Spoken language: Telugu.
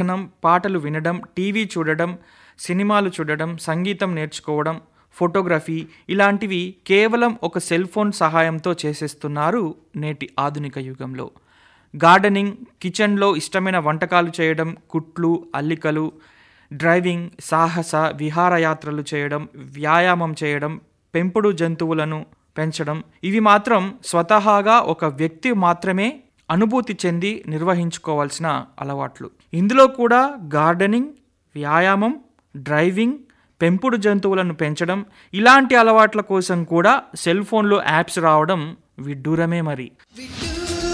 మనం పాటలు వినడం టీవీ చూడడం సినిమాలు చూడడం సంగీతం నేర్చుకోవడం ఫోటోగ్రఫీ ఇలాంటివి కేవలం ఒక సెల్ ఫోన్ సహాయంతో చేసేస్తున్నారు నేటి ఆధునిక యుగంలో గార్డెనింగ్ కిచెన్లో ఇష్టమైన వంటకాలు చేయడం కుట్లు అల్లికలు డ్రైవింగ్ సాహస విహారయాత్రలు చేయడం వ్యాయామం చేయడం పెంపుడు జంతువులను పెంచడం ఇవి మాత్రం స్వతహాగా ఒక వ్యక్తి మాత్రమే అనుభూతి చెంది నిర్వహించుకోవాల్సిన అలవాట్లు ఇందులో కూడా గార్డెనింగ్ వ్యాయామం డ్రైవింగ్ పెంపుడు జంతువులను పెంచడం ఇలాంటి అలవాట్ల కోసం కూడా సెల్ ఫోన్లో యాప్స్ రావడం విడ్డూరమే మరి